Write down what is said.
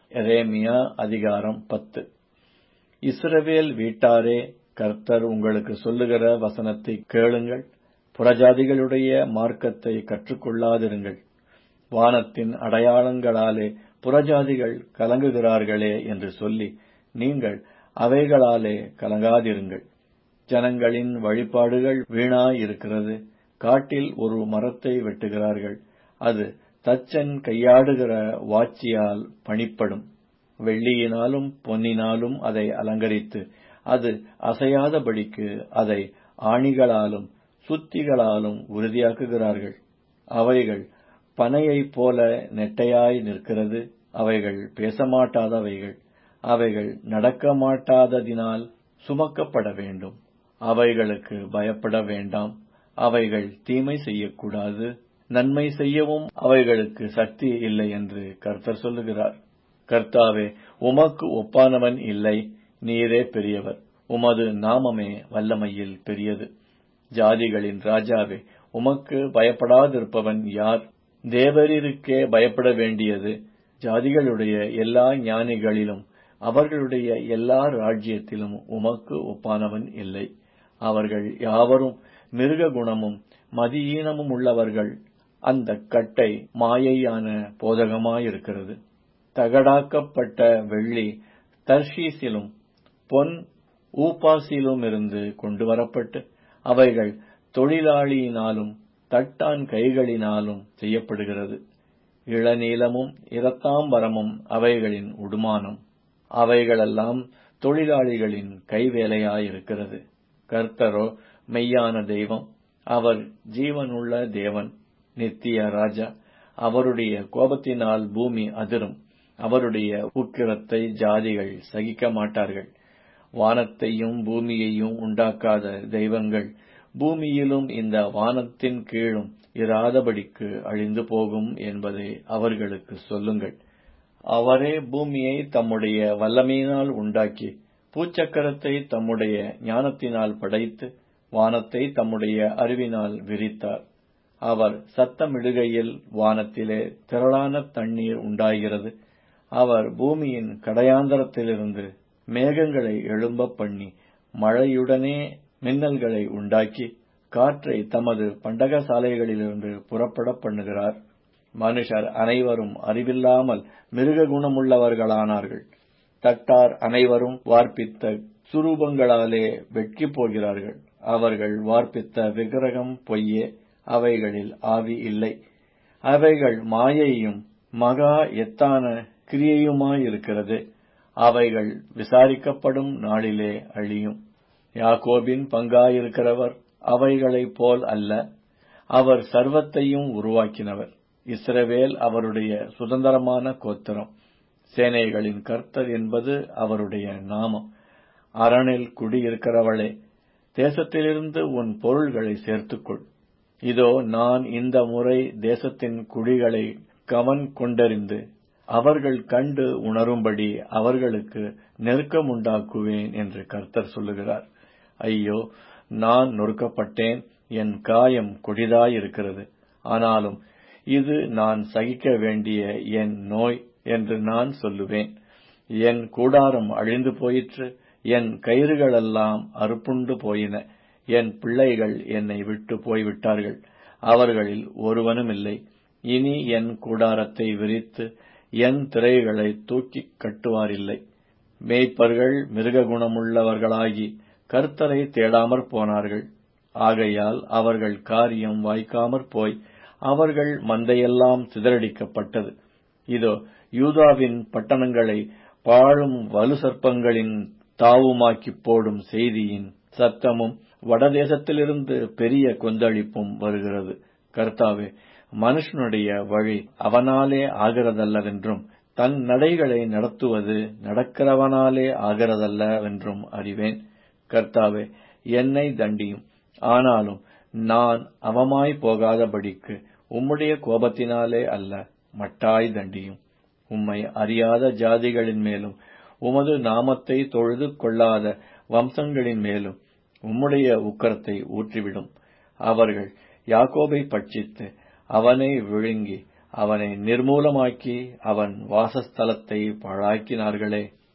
எரேமியா அதிகாரம் பத்து இஸ்ரவேல் வீட்டாரே கர்த்தர் உங்களுக்கு சொல்லுகிற வசனத்தை கேளுங்கள் புறஜாதிகளுடைய மார்க்கத்தை கற்றுக்கொள்ளாதிருங்கள் வானத்தின் அடையாளங்களாலே புறஜாதிகள் கலங்குகிறார்களே என்று சொல்லி நீங்கள் அவைகளாலே கலங்காதிருங்கள் ஜனங்களின் வழிபாடுகள் வீணாயிருக்கிறது காட்டில் ஒரு மரத்தை வெட்டுகிறார்கள் அது தச்சன் கையாடுகிற வாச்சியால் பணிப்படும் வெள்ளியினாலும் பொன்னினாலும் அதை அலங்கரித்து அது அசையாதபடிக்கு அதை ஆணிகளாலும் சுத்திகளாலும் உறுதியாக்குகிறார்கள் அவைகள் பனையைப் போல நெட்டையாய் நிற்கிறது அவைகள் பேசமாட்டாதவைகள் அவைகள் நடக்க மாட்டாததினால் சுமக்கப்பட வேண்டும் அவைகளுக்கு பயப்பட வேண்டாம் அவைகள் தீமை செய்யக்கூடாது நன்மை செய்யவும் அவைகளுக்கு சக்தி இல்லை என்று கர்த்தர் சொல்லுகிறார் கர்த்தாவே உமக்கு ஒப்பானவன் இல்லை நீரே பெரியவர் உமது நாமமே வல்லமையில் பெரியது ஜாதிகளின் ராஜாவே உமக்கு பயப்படாதிருப்பவன் யார் தேவரீருக்கே பயப்பட வேண்டியது ஜாதிகளுடைய எல்லா ஞானிகளிலும் அவர்களுடைய எல்லா ராஜ்யத்திலும் உமக்கு ஒப்பானவன் இல்லை அவர்கள் யாவரும் மிருக குணமும் மதியீனமும் உள்ளவர்கள் அந்த கட்டை மாயையான போதகமாயிருக்கிறது தகடாக்கப்பட்ட வெள்ளி தர்ஷீசிலும் பொன் ஊப்பாசிலுமிருந்து கொண்டு வரப்பட்டு அவைகள் தொழிலாளியினாலும் தட்டான் கைகளினாலும் செய்யப்படுகிறது இளநீலமும் இரத்தாம்பரமும் அவைகளின் உடுமானம் அவைகளெல்லாம் தொழிலாளிகளின் கைவேலையாயிருக்கிறது கர்த்தரோ மெய்யான தெய்வம் அவர் ஜீவனுள்ள தேவன் நித்திய ராஜா அவருடைய கோபத்தினால் பூமி அதிரும் அவருடைய உக்கிரத்தை ஜாதிகள் சகிக்க மாட்டார்கள் வானத்தையும் பூமியையும் உண்டாக்காத தெய்வங்கள் பூமியிலும் இந்த வானத்தின் கீழும் இராதபடிக்கு அழிந்து போகும் என்பதை அவர்களுக்கு சொல்லுங்கள் அவரே பூமியை தம்முடைய வல்லமையினால் உண்டாக்கி பூச்சக்கரத்தை தம்முடைய ஞானத்தினால் படைத்து வானத்தை தம்முடைய அறிவினால் விரித்தார் அவர் சத்தமிடுகையில் வானத்திலே திரளான தண்ணீர் உண்டாகிறது அவர் பூமியின் கடையாந்தரத்திலிருந்து மேகங்களை எழும்ப பண்ணி மழையுடனே மின்னல்களை உண்டாக்கி காற்றை தமது பண்டகசாலைகளிலிருந்து புறப்பட பண்ணுகிறார் மனுஷர் அனைவரும் அறிவில்லாமல் மிருக குணமுள்ளவர்களானார்கள் தட்டார் அனைவரும் வார்ப்பித்த சுரூபங்களாலே வெட்கி போகிறார்கள் அவர்கள் வார்ப்பித்த விக்கிரகம் பொய்யே அவைகளில் ஆவி இல்லை அவைகள் மாயையும் மகா எத்தான கிரியையுமாயிருக்கிறது அவைகள் விசாரிக்கப்படும் நாளிலே அழியும் யாக்கோபின் பங்காயிருக்கிறவர் அவைகளைப் போல் அல்ல அவர் சர்வத்தையும் உருவாக்கினவர் இஸ்ரவேல் அவருடைய சுதந்திரமான கோத்திரம் சேனைகளின் கர்த்தர் என்பது அவருடைய நாமம் அரணில் குடியிருக்கிறவளே தேசத்திலிருந்து உன் பொருள்களை சேர்த்துக்கொள் இதோ நான் இந்த முறை தேசத்தின் குடிகளை கவன் கொண்டறிந்து அவர்கள் கண்டு உணரும்படி அவர்களுக்கு நெருக்கமுண்டாக்குவேன் என்று கர்த்தர் சொல்லுகிறார் ஐயோ நான் நொறுக்கப்பட்டேன் என் காயம் கொடிதாயிருக்கிறது ஆனாலும் இது நான் சகிக்க வேண்டிய என் நோய் என்று நான் சொல்லுவேன் என் கூடாரம் அழிந்து போயிற்று என் கயிறுகளெல்லாம் அறுப்புண்டு போயின என் பிள்ளைகள் என்னை விட்டு போய்விட்டார்கள் அவர்களில் ஒருவனும் இல்லை இனி என் கூடாரத்தை விரித்து என் திரைகளை தூக்கிக் கட்டுவாரில்லை மேய்ப்பர்கள் மிருக குணமுள்ளவர்களாகி கர்த்தரை தேடாமற் போனார்கள் ஆகையால் அவர்கள் காரியம் வாய்க்காமற் போய் அவர்கள் மந்தையெல்லாம் சிதறடிக்கப்பட்டது இதோ யூதாவின் பட்டணங்களை பாழும் வலு சர்ப்பங்களின் தாவுமாக்கிப் போடும் செய்தியின் சத்தமும் வடதேசத்திலிருந்து பெரிய கொந்தளிப்பும் வருகிறது கர்த்தாவே மனுஷனுடைய வழி அவனாலே ஆகிறதல்லவென்றும் தன் நடைகளை நடத்துவது நடக்கிறவனாலே ஆகிறதல்லவென்றும் அறிவேன் கர்த்தாவே என்னை தண்டியும் ஆனாலும் நான் அவமாய் போகாதபடிக்கு உம்முடைய கோபத்தினாலே அல்ல மட்டாய் தண்டியும் உம்மை அறியாத ஜாதிகளின் மேலும் உமது நாமத்தை தொழுது கொள்ளாத வம்சங்களின் மேலும் உம்முடைய உக்கரத்தை ஊற்றிவிடும் அவர்கள் யாக்கோபை பட்சித்து அவனை விழுங்கி அவனை நிர்மூலமாக்கி அவன் வாசஸ்தலத்தை பாழாக்கினார்களே